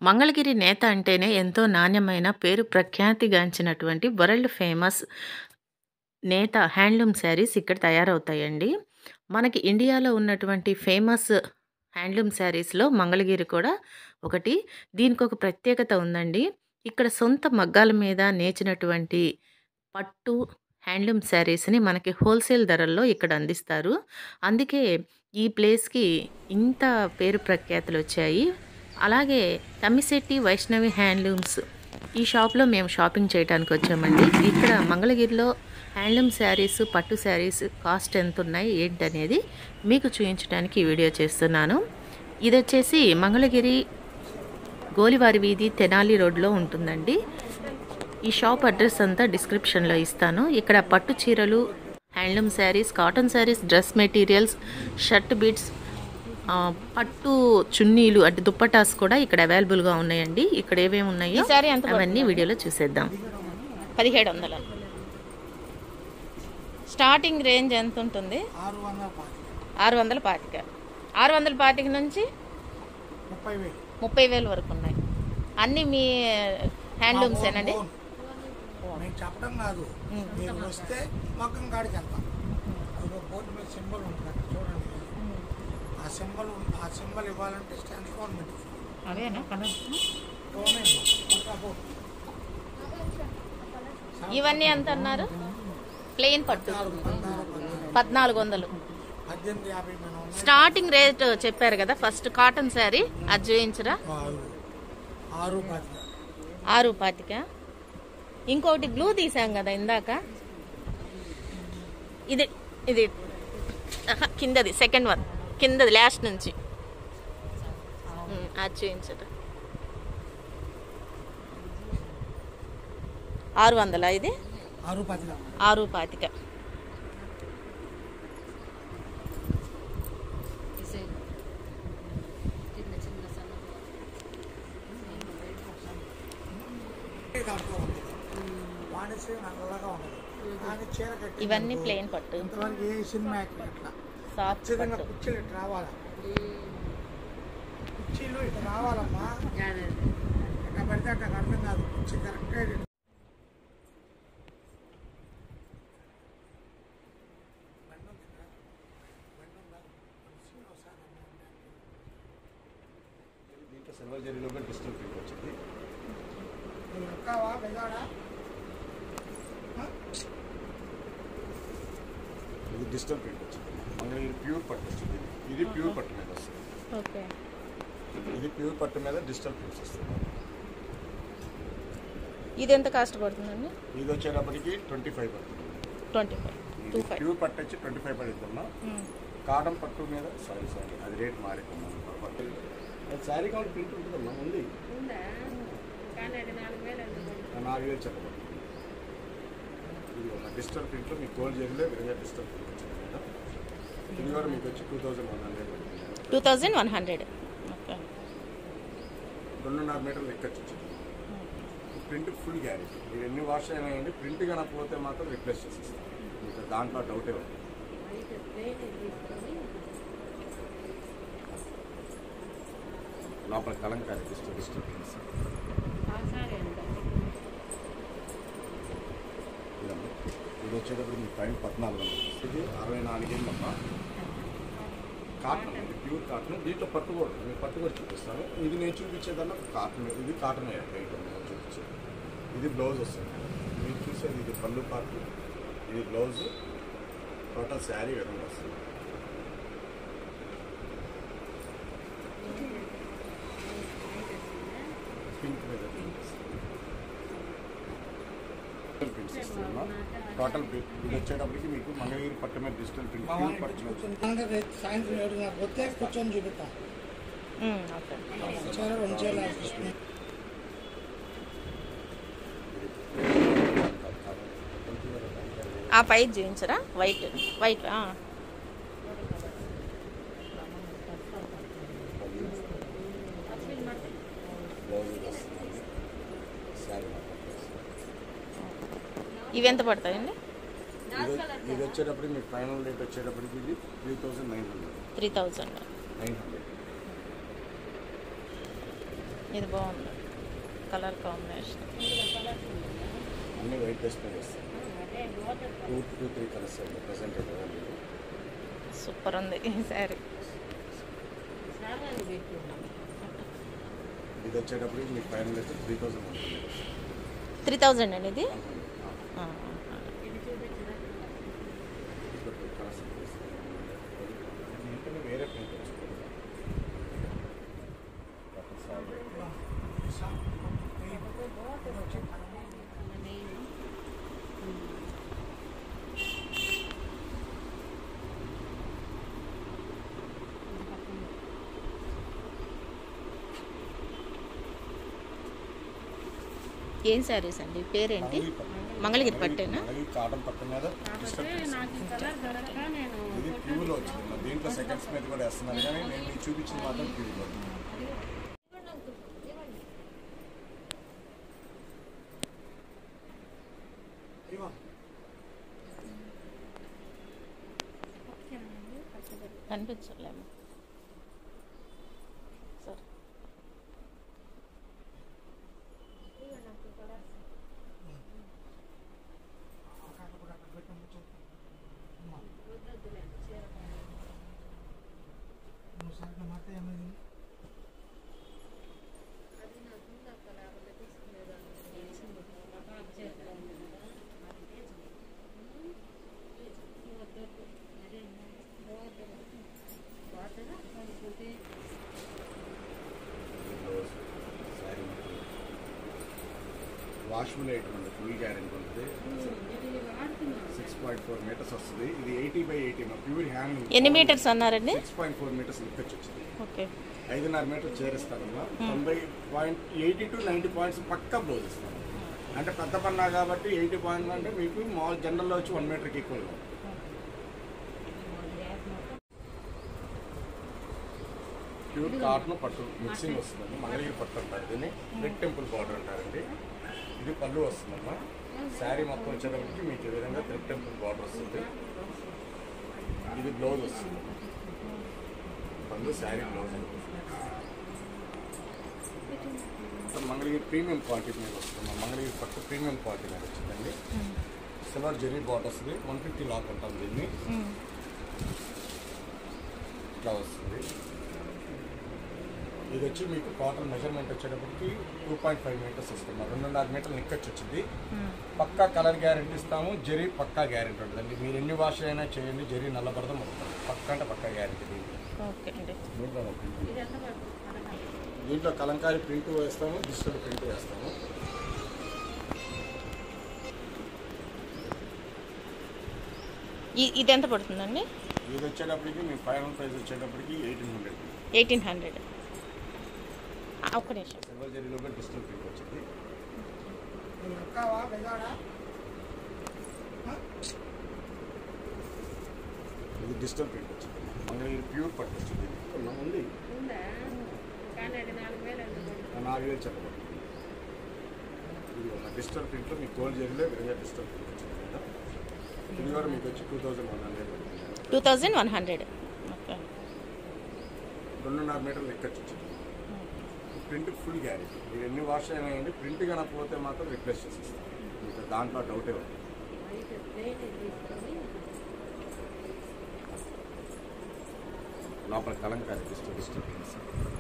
మంగళగిరి నేత అంటేనే ఎంతో నాణ్యమైన, పేరు ప్రఖ్యాతిగాంచినటువంటి వరల్డ్ ఫేమస్ నేత హ్యాండ్లూమ్ శారీస్ ఇక్కడ తయారవుతాయండి. మనకి ఇండియాలో ఉన్నటువంటి ఫేమస్ హ్యాండ్లూమ్ శారీస్‌లో మంగళగిరి కూడా ఒకటి. దీనికొక ప్రత్యేకత ఉందండి. ఇక్కడ సొంత మగ్గాల మీద నేచినటువంటి పట్టు హ్యాండ్లూమ్ శారీస్‌ని మనకి హోల్‌సేల్ ధరల్లో ఇక్కడ అందిస్తారు. అందుకే ఈ ప్లేస్‌కి ఇంత పేరు ప్రఖ్యాతులొచ్చాయి. అలాగే తమ్మిశెట్టి వైష్ణవి హ్యాండ్లూమ్స్ ఈ షాప్‌లో మేము షాపింగ్ చేయటానికొచ్చామండి. ఇక్కడ మంగళగిరిలో హ్యాండ్లూమ్ శారీస్, పట్టు శారీస్ కాస్ట్ ఎంతున్నాయి, ఏంటనేది మీకు చూయించడానికి ఈ వీడియో చేస్తున్నాను. ఇదొచ్చేసి మంగళగిరి గోలివారి వీధి, తెనాలి రోడ్‌లో ఉంటుందండి. ఈ షాప్ అడ్రెస్ అంతా డిస్క్రిప్షన్‌లో ఇస్తాను. ఇక్కడ పట్టు చీరలు, handloom saris, cotton saris, dress materials, shirt bits ah, పట్టు చున్నీలు అంటే దుప్పటాస్ కూడా ఇక్కడ అవైలబుల్‌గా ఉన్నాయండి. ఇక్కడ ఏవేమి ఉన్నాయో ఈ శారీ ఎంత అవన్నీ పడుతుంది? వీడియోలో చూసేద్దాం. పదిహేడు వందలు స్టార్టింగ్ రేంజ్ ఎంత ఉంటుంది ఆరు వందల పాతిక ఆరు వందల పాతిక ఆరు వందల పాతిక నుంచి ముప్పై వేలు ముప్పై వేలు వరకు ఉన్నాయి అన్నీ మీ హ్యాండ్లూమ్స్ ఏనండి ఓన్. నేను చెప్పడం కాదు మీరు వస్తే మగ్గం కాడికి వెళ్తాం అదిగో బోర్డు మీద సింబల్ ఉంటుంది అక్కడ చూడండి ఆ సింబల్ ఉం- ఆ సింబల్ ఇవ్వాలంటే స్టాండ్ గవర్నమెంట్ అదేనా ఇవన్నీ ఎంత అన్నారు ప్లెయిన్ పట్టు పద్నాలుగు వందలు పద్దెనిమిది యాభై మనం ఉన్నాయి. స్టార్టింగ్ రేట్ చెప్పారు కదా ఫస్ట్ కాటన్ శారీ అది చూయించరా ఆరు ఆరు పాతిక ఆరు పాతిక ఇంకొకటి బ్లూ తీసాం కదా ఇందాక ఇది ఇది ఆహా, కిందది సెకండ్ వన్ కిందది లాస్ట్ నుంచి ఉమ్, అది చూపించట ఆరు వందలా ఇది ఆరు పాతిక ఆరు పాతిక దాంట్లో ఉంది వాణిశ్రీ నల్లగా ఉన్నది కానీ చీర కట్టి ఇవన్నీ ప్లెయిన్ పట్టు ఇంతవరకు ఏ సినిమా యాక్టర్ అట్లా సాఫ్ట్ ఖచ్చితంగా పట్టు కుర్చీలు ఇటు రావాలా కుర్చీలు ఇటు రావాలమ్మా ఎట్లా పడితే అట్లా అర్థం కాదు కుర్చీ కరెక్ట్గా ఇటు దీంట్లో సిల్వర్ జరీలో కూడా డిజిటల్ ప్రింట్ వచ్చింది నువ్వు ఎక్కావా బెగాడా ఇది డిజిటల్ ప్రింట్ వచ్చింది మంగళగిరి ప్యూర్ పట్టు వచ్చింది ఇది ప్యూర్ పట్టు మీద వస్తుంది ఓకే ఇది ప్యూర్ పట్టు మీద డిజిటల్ ప్రింట్స్ వస్తుంది ఇది ఎంత కాస్ట్ పడుతుందండి ఇది వచ్చేటప్పటికి ట్వంటీ ఫైవ్ పడుతుంది ట్వంటీ ఫైవ్ టూ ఇది ఫైవ్ ప్యూర్ పట్టు వచ్చి ట్వంటీ ఫైవ్ పడుతున్నా కాటన్ పట్టు మీద సారీ సారీ అది రేట్ మారిపోయింది పట్టు అది శారీ కావాలి ప్రింట్ ఉంటుందమ్మా ఉంది ఆ, నాలుగు వేలు చెప్పబడుతుంది ఇది ఉన్న డిజిటల్ ప్రింట్లో మీకు గోల్డ్ జరీలో విధంగా డిజిటల్ ప్రింట్ వచ్చింది మేడం ఇది కూడా మీకు వచ్చి టూ థౌజండ్ వన్ హండ్రెడ్ పడుతుంది two thousand one hundred okay రెండున్నర మీటర్లు ఎక్కచ్చు వచ్చింది ప్రింట్ ఫుల్ గ్యారెంటీ మీరు ఎన్ని వాష్ అయినాయండి ప్రింట్ కనకపోతే మాత్రం రిప్లేస్ చేసేస్తాం మీకు దాంట్లో డౌటే ఉంది లోపల కలంకారీ డిస్టర్ డిస్టర్ ప్రింట్స్ ఇదమ్మా ఇది వచ్చేటప్పుడు మీకు టైం పద్నాలుగు వందలు ఇది అరవై నాలుగేళ్ళమ్మా కాటన్ ఇది ప్యూర్ కాటన్ దీంట్లో పట్టు కూడా ఉంది. మీకు పట్టు కూడా చూపిస్తాను ఇది నేను చూపించేదన్నా కాటన్ ఇది కాటన్ వెయిట్ ఉంది నేను చూపించేది ఇది బ్లౌజ్ వస్తుంది మీరు చూసేది ఇది పళ్ళు పార్ట్ ఇది బ్లౌజ్ టోటల్ శారీ విధంగా వస్తుంది పింక్ మీద ప్రింట్స్ ఇస్తున్నాం టోటల్ ప్రింట్ ఇది వచ్చేటప్పటికి మీకు మంగళగిరి పట్టు మీద డిజిటల్ ప్రింట్ మా ప్యూర్ వాడిని పట్టు మీద కూర్చొని రేపు సాయంత్రం ఏడున్నర పోతే కూర్చొని చూపిస్తా ఓకే చీర రెండు చీరలు తీసుకుని ఆ పై చూపించరా వైట్ వైట్ ఆ. బ్లౌజ్ వస్తుంది శారీ ఇవి ఎంత పడతాయండి ఇది ఇది వచ్చేటప్పటికి మీకు ఫైనల్ రేట్ వచ్చేటప్పటికి ఇది three thousand nine hundred three thousand nine hundred ఇది బాగుంది కలర్ కాంబినేషన్ అన్ని వైట్ టెస్ట్ చేస్తాం టూ టూ త్రీ కలర్స్ అండి ప్రజెంట్ అవైలబుల్ సూపర్ ఉంది ఈ శారీ ఇది వచ్చేటప్పటికి మీకు ఫైనల్ అయితే త్రీ థౌసండ్ ఉంటుంది త్రీ థౌజండ్ అండి ఇది ఆ, దీంట్లో వేరే ప్రింట్ వచ్చింది ఏం శారీస్ అండి పేరేంటి మంగళగిరి పట్టేనా మంగళగిరి కాటన్ పట్టు మీద ఇది ప్యూర్లో వచ్చింది మరి దీంట్లో సెకండ్స్ మీద కూడా వేస్తున్నాను కానీ నేను మీకు చూపించింది మాత్రం ప్యూర్లో ఇగో కనిపించలేము సరే అక్కడ కూడా అక్కడ పెట్టండి చూపు. అమ్మా. నువ్వు సరిగ్గా మాట ఏమైంది వాషబుల్ ఐటమ్ ఉంది ఫుల్ గ్యారెంటీ ఉంటుంది సిక్స్ పాయింట్ ఫోర్ మీటర్స్ వస్తుంది ఇది eighty by eighty pure hand ఎన్ని మీటర్స్ అన్నారండి సిక్స్ పాయింట్ ఫోర్ మీటర్స్ లిక్కచ్చు వచ్చింది ఓకే ఐదున్నర మీటర్ చేరిస్తానమ్మా తొంభై point eighty to ninety points పక్కా బ్లౌజ్ ఇస్తాను అంటే పెద్ద పన్నా కాబట్టి ఎయిటీ పాయింట్స్ అంటే మీకు మామూలు జనరల్లో వచ్చి వన్ మీటర్కి ఈక్వల్గా ప్యూర్ కాటన్ పట్టు మిక్సింగ్ వస్తుందండి మంగళగిరి పట్టు అంటారు దీన్ని రెడ్ టెంపుల్ బార్డర్ అంటారండి ఇది పళ్ళు వస్తుందమ్మా శారీ మొత్తం వచ్చేటప్పటికి మీకు ఈ విధంగా రెడ్ టెంపుల్ బార్డర్ వస్తుంది ఇది బ్లౌజ్ వస్తుంది పళ్ళు sari blouse Mangalagiri premium quality మీద వస్తుంది మంగళగిరి పట్టు ప్రీమియం క్వాలిటీ మీద వచ్చిందండి సిల్వర్ జెరీ బాట్ వస్తుంది వన్ ఫిఫ్టీ లాక్ అంటాం దీన్ని ఇట్లా వస్తుంది ఇది వచ్చి మీకు కాటన్ మెజర్మెంట్ వచ్చేటప్పటికి టూ పాయింట్ ఫైవ్ మీటర్స్ వస్తుంది రెండున్నర మీటర్లు నిక్కచ్చు వచ్చింది పక్కా కలర్ గ్యారెంటీ ఇస్తాము జరీ పక్కా గ్యారెంటీ ఉంటుందండి మీరు ఎన్ని వాష్ అయినా చేయండి జరీ నల్లబడదాం వస్తుంది పక్కా అంటే పక్కా గ్యారెంటీ దీనికి ఓకే అండి దీంట్లో ఒక print. దీంట్లో కలంకారీ ప్రింట్ వేస్తాము డిజిటల్ ప్రింట్ వేస్తాము ఈ- ఇది ఎంత పడుతుందండి ఇది వచ్చేటప్పటికి మీ ఫైనల్ ప్రైస్ వచ్చేటప్పటికి ఎయిటీన్ హండ్రెడ్ ఎయిటీన్ హండ్రెడ్ ఒక్క నిమిషం సిల్వర్ జరీలో కూడా డిజిటల్ ప్రింట్ వచ్చింది నువ్వు ఎక్కావా బెజాడా ఇది డిజిటల్ ప్రింట్ వచ్చింది మంగళగిరి ప్యూర్ పట్టు వచ్చింది కొన్నాం ఉంది నాలుగు వేలు చెప్పబడుతుంది ఇది ఉన్న డిజిటల్ ప్రింట్లో మీకు గోల్డ్ జరీలో విధంగా డిజిటల్ ప్రింట్ వచ్చింది కదా ఇది కూడా మీకు వచ్చి టూ థౌజండ్ వన్ హండ్రెడ్ పడుతుంది two thousand one hundred okay రెండున్నర మీటర్లు ఎక్కచ్చు వచ్చింది ప్రింట్ ఫుల్ గ్యారెంటీ మీరు ఎన్ని వాష్ అయినాయండి ప్రింట్ కనకపోతే మాత్రం రిప్లేస్ చేసేస్తాం మీకు దాంట్లో డౌటే ఉంది లోపల కలంకారీ డిజిటల్ డిజిటల్ ప్రింట్స్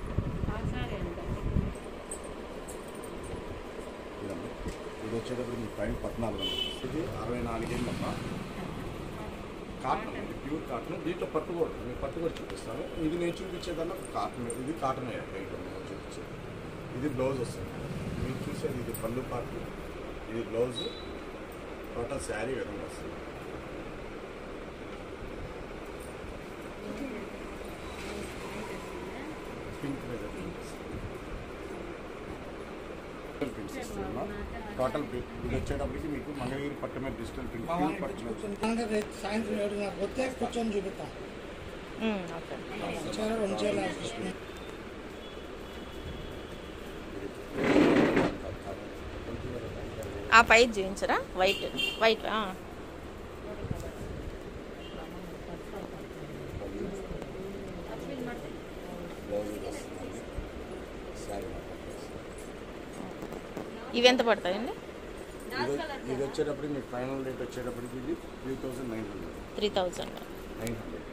ఇదమ్మా ఇది వచ్చేటప్పుడు మీకు టైం పద్నాలుగు వందలు ఇది అరవై నాలుగేళ్ళమ్మా కాటన్ ఇది ప్యూర్ కాటన్ దీంట్లో పట్టు కూడా ఉంటుంది. మీకు పట్టు కూడా చూపిస్తాను ఇది నేను చూపించేదన్నా కాటన్ ఇది కాటన్ ఐటమ్ నేను చూపించేది ఇది బ్లౌజ్ వస్తుంది మీరు చూసేది ఇది పళ్ళు పార్ట్ ఇది బ్లౌజ్ టోటల్ శారీ విధంగా వస్తుంది పింక్ మీద ప్రింట్స్ ఇస్తున్నాం టోటల్ ప్రింట్ ఇది వచ్చేటప్పటికి మీకు మంగళగిరి పట్టు మీద డిజిటల్ ప్రింట్ మా ప్యూర్ వాడిని పట్టు మీద కూర్చొని అంటే రేపు సాయంత్రం ఏడున్నర పోతే కూర్చొని చూపిస్తాం ఓకే చీర రెండు చీరలు వేసుకుంటున్నాం ఆ పై చూపించరా వైట్ వైట్ ఆ. బ్లౌజ్ ఇది వస్తుందండి శారీ మొత్తం. ఇవి ఎంత పడతాయండి ఇది ఇది వచ్చేటప్పటికి మీకు ఫైనల్ రేట్ వచ్చేటప్పటికి ఇది three thousand nine hundred three thousand nine hundred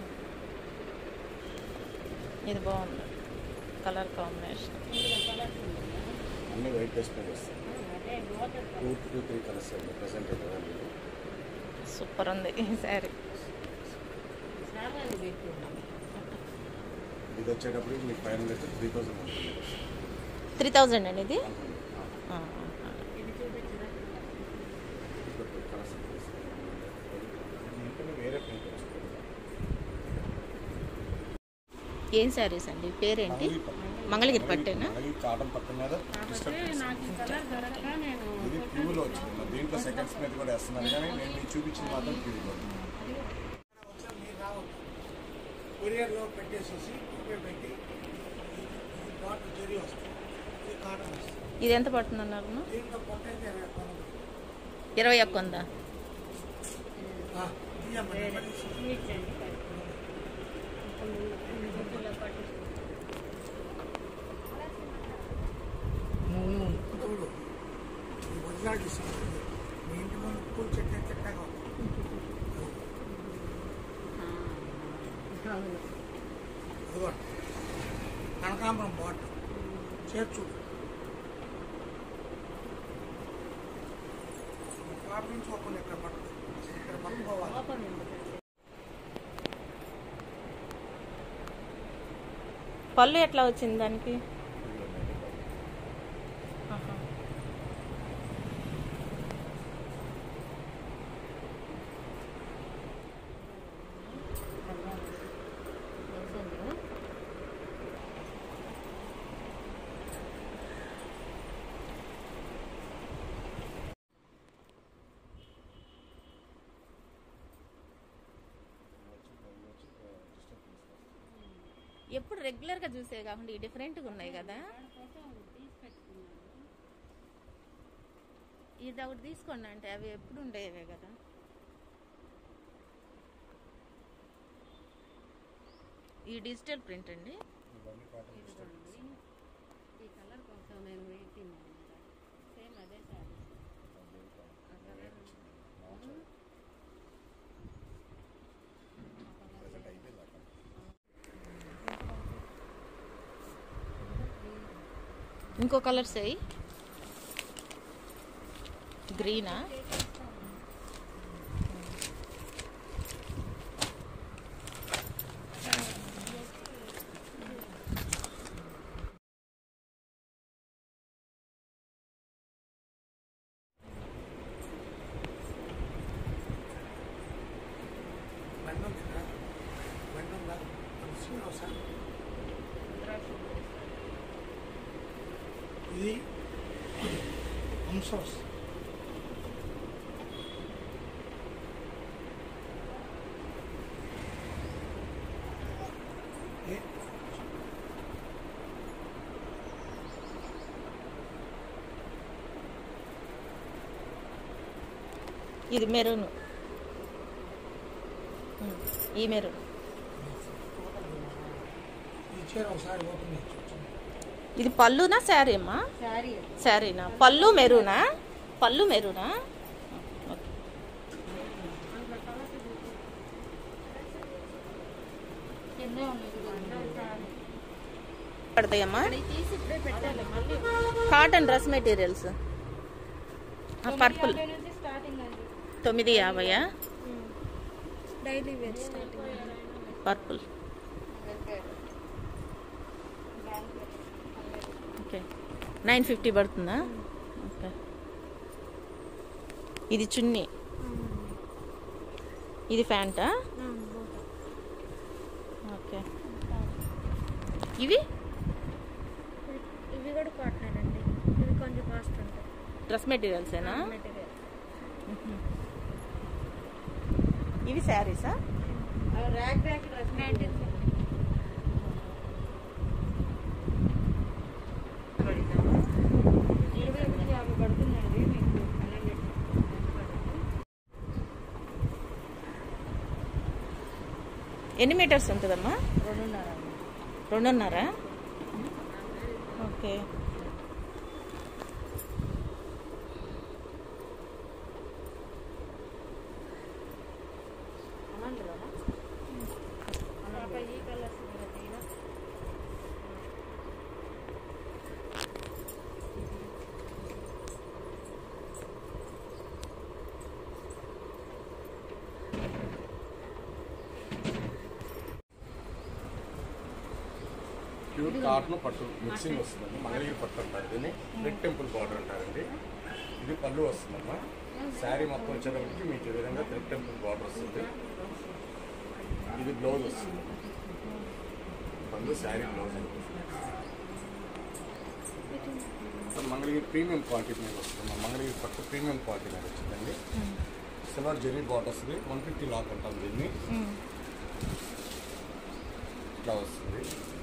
ఇది బాగుంది కలర్ కాంబినేషన్ అన్ని వైట్ వేసుకొని వస్తాయి టూ టూ త్రీ కలర్స్ అండి ప్రజెంట్ అయితే అవైలబుల్. సూపర్ ఉంది ఈ శారీ ఇది వచ్చేటప్పటికి మీకు final rate three thousand one hundred three thousand అండి ఇది వన్ హండ్రెడ్ ఆ, ఆ. కలర్స్ ఇంకా వేరే ప్రింట్ వస్తుంది ఏం శారీస్ అండి పేరేంటి మంగళగిరి పట్టేనా అలాగే కాటన్ పట్టు మీద ఇది ప్యూలో వచ్చింది దీంట్లో సెకండ్స్ మీద కూడా వేస్తున్నాను కానీ నేను మీకు చూపించింది మాత్రం ప్యూలో వచ్చా మీరు రావద్దు కొరియర్లో పెట్టేసేసి టికెట్ పెట్టి ఈ బాటిల్ జరి వస్తుంది ఇది కాటన్ వస్తుంది ఇది ఎంత పడుతుంది అన్నారు దీంట్లో పొట్టైతే ఇరవై కొనదు ఇరవై ఒక్క ఉందా ఇయ్యమ్మా నెంబర్ తీసుకో. చూడు ఈ ఒరిజినల్ డిస్కౌంట్ ఇది. మీ ఇంటి ముందు పూలు చెట్టు చెట్టగా ఉంది. ఇదిగోండి కనకాంబరం బాటిల్ చేర్చు ప్రార్థించుకోకుండా ఇక్కడ పట్టు ఇక్కడ పట్టుకోవాలి పళ్ళు ఎట్లా వచ్చింది దానికి ఆహా. ఎప్పుడు రెగ్యులర్గా చూసే కాకుండా ఈ డిఫరెంట్గా ఉన్నాయి కదా ఇది ఒకటి తీసుకోండి అంటే అవి ఎప్పుడు ఉండేవే కదా ఈ డిజిటల్ ప్రింట్ అండి ఈ కలర్ కొంచెం నేను పెట్టింది సేమ్ అదే సారీ ఇంకో కలర్స్ అయ్యి గ్రీనా బండి ఉంది ఇక్కడ బండి ఉందా తెలిసి అవసరం ఇది హంసోస్ ఏ ఇది మెరూన్ ఈ మెరూన్ ఈ చీర ఒకసారి ఓపెన్ చేయొచ్చు ఇది పళ్ళునా శారీ అమ్మా శారీ శారీనా పళ్ళు మెరూనా పళ్ళు మెరూనా ఓకే. కిందే ఉన్నాయి పడతాయమ్మా తీసి ఇప్పుడే పెట్టాలి మళ్ళీ కాటన్ డ్రెస్ మెటీరియల్స్ పర్పుల్ యాభై నుంచి స్టార్టింగ్ అండి తొమ్మిది యాభైయా daily wear starting purple okay nine fifty పడుతుందా ఓకే ఇది చున్నీ ఇది ప్యాంటా ఓకే ఇవి ఇవి కూడా కాటన్ అండి ఇవి కొంచెం కాస్ట్ ఉంటాయి డ్రెస్ మెటీరియల్సేనా మెటీరియల్ ఇవి శారీసా ర్యాక్ బ్యాక్ డ్రెస్ నైన్టీన్ ఇరవై ఒకటి యాభై పడుతుందండి మీకు పన్నెండు ఎన్ని మీటర్స్ ఉంటుందమ్మా రెండున్నర రెండున్నరా ఓకే ఇది కాటన్ పట్టు మిక్సింగ్ వస్తుందండి మంగళగిరి పట్టు అంటారు దీన్ని రెడ్ టెంపుల్ బార్డర్ అంటారండి ఇది పళ్ళు వస్తుందమ్మా శారీ మొత్తం వచ్చేటప్పటికి మీకు ఈ విధంగా రెడ్ టెంపుల్ బార్డర్ వస్తుంది ఇది బ్లౌజ్ వస్తుంది పళ్ళు sari blouse Mangalagiri premium quality మీద వస్తుంది మంగళగిరి పట్టు ప్రీమియం క్వాలిటీ మీద వచ్చిందండి సిల్వర్ జెరీ బాట్ వస్తుంది వన్ ఫిఫ్టీ లాక్ అంటాం దీన్ని ఇట్లా వస్తుంది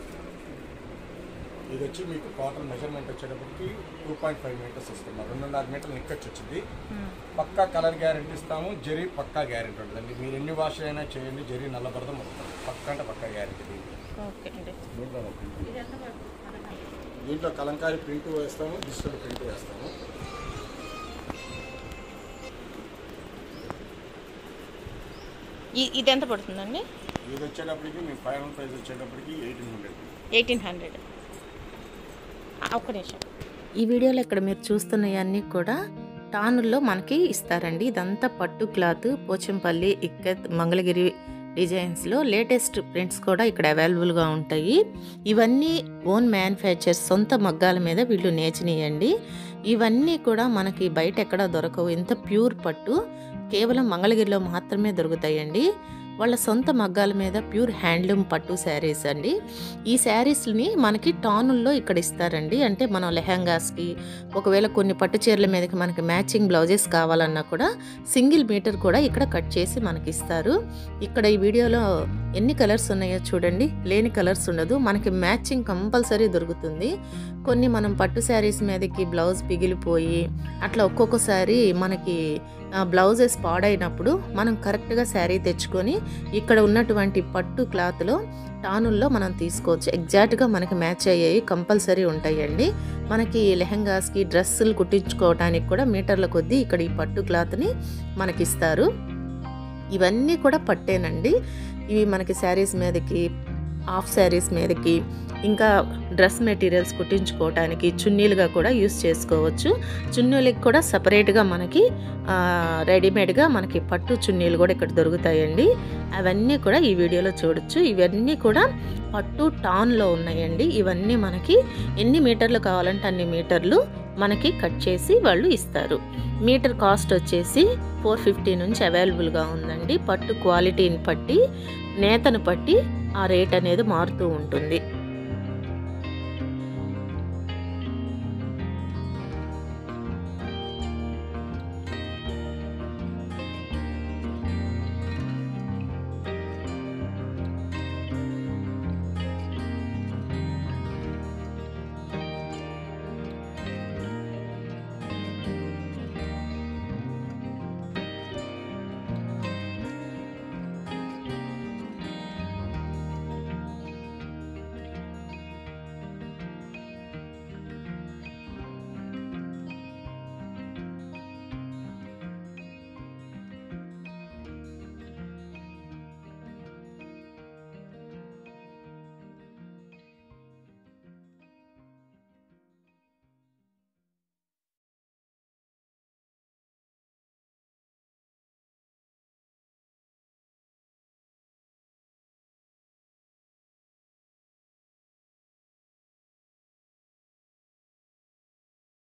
ఇది వచ్చి మీకు కాటన్ మెజర్మెంట్ వచ్చేటప్పటికి టూ పాయింట్ ఫైవ్ మీటర్స్ వస్తుంది మరి రెండున్నర మీటర్లు నిక్కచ్చు వచ్చింది పక్కా కలర్ గ్యారెంటీ ఇస్తాము జరీ పక్కా గ్యారెంటీ ఉంటుందండి మీరు ఎన్ని వాష్ అయినా చేయండి జరీ నల్లబడదాం వస్తుంది పక్కా అంటే పక్కా గ్యారెంటీ దీనికి ఓకే అండి దీంట్లో ఒక print. దీంట్లో కలంకారీ ప్రింట్ వేస్తాము డిజిటల్ ప్రింట్ వేస్తాము ఈ ఇది ఎంత పడుతుందండి ఇది వచ్చేటప్పటికి మీ ఫైనల్ ప్రైస్ వచ్చేటప్పటికి ఎయిటీన్ హండ్రెడ్ ఎయిటీన్ హండ్రెడ్ ఒక్క నిమిషం ఈ వీడియోలో ఇక్కడ మీరు చూస్తున్నవన్నీ కూడా టానుల్లో మనకి ఇస్తారండి ఇదంతా పట్టు క్లాత్ పోచంపల్లి ఇక్కత్ మంగళగిరి డిజైన్స్లో లేటెస్ట్ ప్రింట్స్ కూడా ఇక్కడ అవైలబుల్గా ఉంటాయి ఇవన్నీ ఓన్ మ్యానుఫ్యాక్చర్స్ సొంత మగ్గాల మీద వీళ్ళు నేర్చినాయండి ఇవన్నీ కూడా మనకి బయట ఎక్కడ దొరకవు ఇంత ప్యూర్ పట్టు కేవలం మంగళగిరిలో మాత్రమే దొరుకుతాయండి వాళ్ళ సొంత మగ్గాల మీద ప్యూర్ హ్యాండ్లూమ్ పట్టు శారీస్ అండి ఈ శారీస్ని మనకి టానుల్లో ఇక్కడ ఇస్తారండి అంటే మనం లెహంగాస్కి ఒకవేళ కొన్ని పట్టు చీరల మీదకి మనకి మ్యాచింగ్ బ్లౌజెస్ కావాలన్నా కూడా సింగిల్ మీటర్ కూడా ఇక్కడ కట్ చేసి మనకి ఇస్తారు ఇక్కడ ఈ వీడియోలో ఎన్ని కలర్స్ ఉన్నాయో చూడండి లేని కలర్స్ ఉండదు మనకి మ్యాచింగ్ కంపల్సరీ దొరుకుతుంది కొన్ని మనం పట్టు శారీస్ మీదకి బ్లౌజ్ పిగిలిపోయి అట్లా ఒక్కొక్కసారి మనకి బ్లౌజెస్ పాడైనప్పుడు మనం కరెక్ట్గా శారీ తెచ్చుకొని ఇక్కడ ఉన్నటువంటి పట్టు క్లాత్లో టానుల్లో మనం తీసుకోవచ్చు ఎగ్జాక్ట్గా మనకి మ్యాచ్ అయ్యేవి కంపల్సరీ ఉంటాయండి మనకి లెహంగాస్కి డ్రెస్సులు కుట్టించుకోవడానికి కూడా మీటర్ల కొద్దీ ఇక్కడ ఈ పట్టు క్లాత్ని మనకిస్తారు ఇవన్నీ కూడా పట్టేనండి ఇవి మనకి శారీస్ మీదకి హాఫ్ శారీస్ మీదకి ఇంకా డ్రెస్ మెటీరియల్స్ కుట్టించుకోవడానికి చున్నీలుగా కూడా యూస్ చేసుకోవచ్చు చున్నీలకి కూడా సపరేట్గా మనకి ఆ, రెడీమేడ్గా మనకి పట్టు చున్నీలు కూడా ఇక్కడ దొరుకుతాయండి అవన్నీ కూడా ఈ వీడియోలో చూడొచ్చు ఇవన్నీ కూడా పట్టు టాన్లో ఉన్నాయండి ఇవన్నీ మనకి ఎన్ని మీటర్లు కావాలంటే అన్ని మీటర్లు మనకి కట్ చేసి వాళ్ళు ఇస్తారు మీటర్ కాస్ట్ వచ్చేసి ఫోర్ ఫిఫ్టీ నుంచి అవైలబుల్గా ఉందండి పట్టు క్వాలిటీని బట్టి నేతను బట్టి ఆ రేట్ అనేది మారుతూ ఉంటుంది